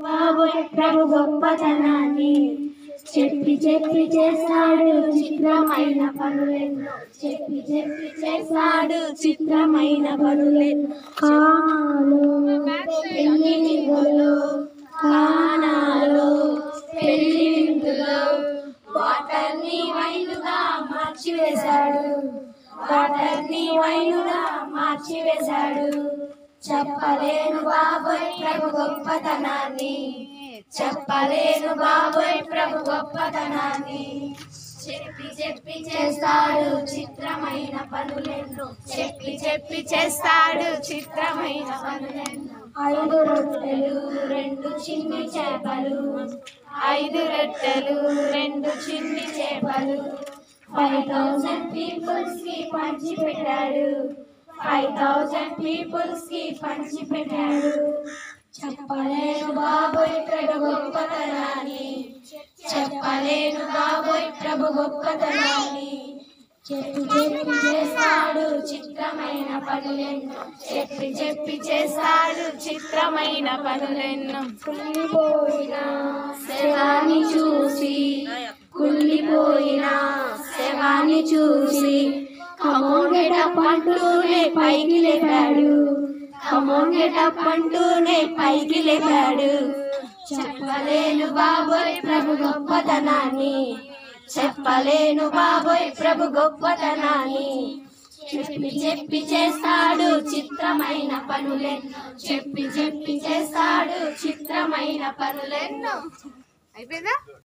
బాబోయ్ ప్రభు గొప్పతనాన్ని చెప్పి చెప్పి చేశాడు చిత్రమైన పనులెన్నో చెప్పి చెప్పి చేశాడు చిత్రమైన పనులెన్నో కానాలో పెళ్లి విందులో కానాలో పెళ్లి విందులో వాటర్ ని వైనుగా మార్చివేశాడు వాటర్ ని వైనుగా మార్చివేశాడు చెప్పలేను బాబోయ్ ప్రభు గొప్పతనాన్ని చెప్పలేను బాబోయ్ ప్రభు గొప్పతనాన్ని చెప్పి చెప్పి చేస్తాడు చిత్రమైన పనులెన్నో చెప్పి చెప్పి చేస్తాడు చిత్రమైన పనులెన్నో ఐదు రొట్టెలు రెండు చిన్ని చేపలు ఐదు రొట్టెలు రెండు చిన్ని చేపలు ఫైవ్ థౌసండ్ పీపుల్స్ కి పంచి పెట్టాడు ఫైవ్ థౌసండ్ పీపుల్స్ కి పంచి పెట్టాడు చెప్పలేను బాబోయ్ ప్రభు గొప్పతనాన్ని చెప్పలేను బాబోయ్ ప్రభు గొప్పతనాన్ని చెప్పి చెప్పి చేస్తాడు చిత్రమైన పనులెన్నో చెప్పి చెప్పి చేస్తాడు చిత్రమైన పనులెన్నో కుళ్ళిపోయిన శవాన్ని చూసి కుళ్ళిపోయిన శవాన్ని చూసి కమోగెట పంటూనే పైకి లేపాడు కమోగెట పంటూనే పైకి లేపాడు చెప్పలేను బాబోయ్ ప్రభు గొప్పతనాన్ని చెప్పలేను బాబోయ్ ప్రభు గొప్పతనాన్ని చెప్పి చెప్పి చేస్తాడు చిత్రమైన పనులెన్నో చెప్పి చెప్పి చేస్తాడు చిత్రమైన పనులెన్నో అయిపోయిందా